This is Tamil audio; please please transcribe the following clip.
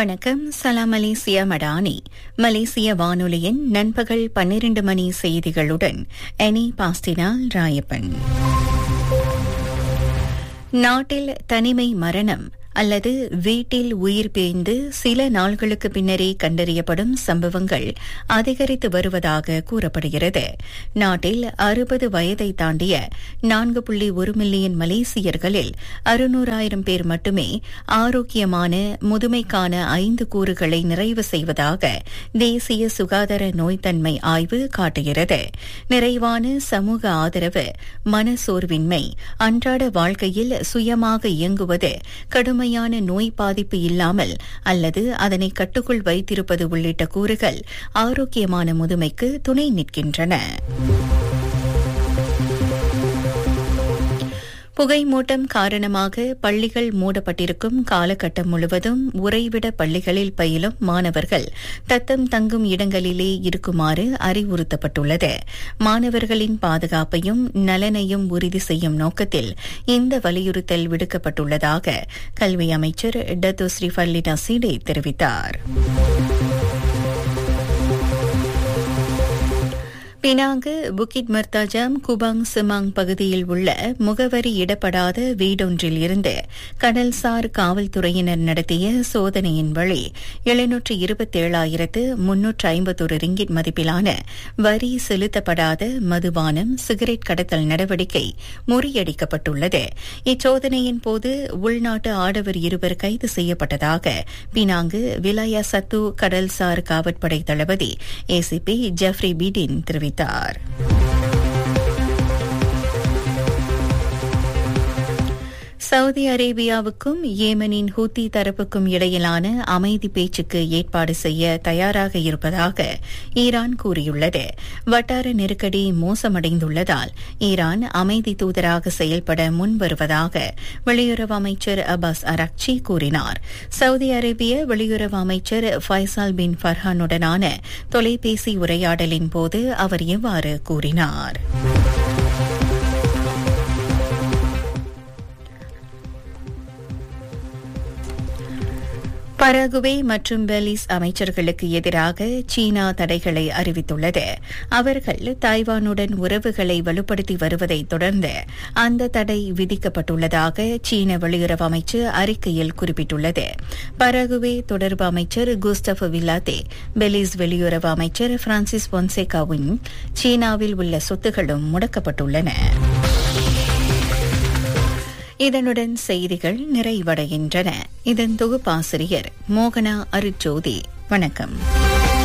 வணக்கம் சலாம் மலேசியா மடானி மலேசிய வானொலியின் நண்பகல் பன்னிரண்டு மணி செய்திகளுடன் எனி பாஸ்டினால் ராயப்பன் நாட்டில் தனிமை மரணம் அல்லது வீட்டில் உயிர் பேய்ந்து சில நாள்களுக்கு பின்னரே கண்டறியப்படும் சம்பவங்கள் அதிகரித்து வருவதாக கூறப்படுகிறது நாட்டில் அறுபது வயதை தாண்டிய நான்கு புள்ளி ஒரு மில்லியன் மலேசியர்களில் அறுநூறாயிரம் பேர் மட்டுமே ஆரோக்கியமான முதுமைக்கான ஐந்து கூறுகளை நிறைவு செய்வதாக தேசிய சுகாதார நோய்த்தன்மை ஆய்வு காட்டுகிறது நிறைவான சமூக ஆதரவு மனசோர்வின்மை அன்றாட வாழ்க்கையில் சுயமாக இயங்குவது கடுமை கடுமையான நோய் பாதிப்பு இல்லாமல் அல்லது அதனை கட்டுக்குள் வைத்திருப்பது உள்ளிட்ட கூறுகள் ஆரோக்கியமான முதுமைக்கு துணை நிற்கின்றன புகைமூட்டம் காரணமாக பள்ளிகள் மூடப்பட்டிருக்கும் காலகட்டம் முழுவதும் உறைவிட பள்ளிகளில் பயிலும் மாணவர்கள் தத்தம் தங்கும் இடங்களிலே இருக்குமாறு அறிவுறுத்தப்பட்டுள்ளது மாணவர்களின் பாதுகாப்பையும் நலனையும் உறுதி செய்யும் நோக்கத்தில் இந்த வலியுறுத்தல் விடுக்கப்பட்டுள்ளதாக கல்வி அமைச்சர் டத்து ஸ்ரீஃபல்லி நசீடே தெரிவித்தாா் பினாங்கு புக்கிட் மர்தாஜாம் குபாங் சிமாங் பகுதியில் உள்ள முகவரி இடப்படாத வீடொன்றில் இருந்து கடல்சார் காவல்துறையினர் நடத்திய சோதனையின் வழி எழுநூற்று இருபத்தேழாயிரத்து முன்னூற்று ஐம்பத்தொரு ரிங்கிட் மதிப்பிலான வரி செலுத்தப்படாத மதுபானம் சிகரெட் கடத்தல் நடவடிக்கை முறியடிக்கப்பட்டுள்ளது இச்சோதனையின் போது உள்நாட்டு ஆடவர் இருவர் கைது செய்யப்பட்டதாக பினாங்கு விலாயா சத்து கடல்சார் காவற்படை தளபதி ஏசிபி ஜெஃப்ரி பீடின் தெரிவித்தார் தெரிவித்தார் சவுதி அரேபியாவுக்கும் ஏமனின் ஹூத்தி தரப்புக்கும் இடையிலான அமைதி பேச்சுக்கு ஏற்பாடு செய்ய தயாராக இருப்பதாக ஈரான் கூறியுள்ளது வட்டார நெருக்கடி மோசமடைந்துள்ளதால் ஈரான் அமைதி தூதராக செயல்பட முன்வருவதாக வெளியுறவு அமைச்சர் அப்பாஸ் அரக்சி கூறினார் சவுதி அரேபிய வெளியுறவு அமைச்சர் ஃபைசால் பின் ஃபர்ஹானுடனான தொலைபேசி உரையாடலின் போது அவர் இவ்வாறு கூறினார் பரகுவே மற்றும் பெலிஸ் அமைச்சர்களுக்கு எதிராக சீனா தடைகளை அறிவித்துள்ளது அவர்கள் தாய்வானுடன் உறவுகளை வலுப்படுத்தி வருவதை தொடர்ந்து அந்த தடை விதிக்கப்பட்டுள்ளதாக சீன வெளியுறவு அமைச்சு அறிக்கையில் குறிப்பிட்டுள்ளது பரகுவே தொடர்பு அமைச்சர் குஸ்டப் வில்லாத்தே பெலிஸ் வெளியுறவு அமைச்சர் பிரான்சிஸ் பொன்சேகாவின் சீனாவில் உள்ள சொத்துகளும் முடக்கப்பட்டுள்ளன இதனுடன் செய்திகள் நிறைவடைகின்றன இதன் தொகுப்பாசிரியர் மோகனா அருட்ஜோதி வணக்கம்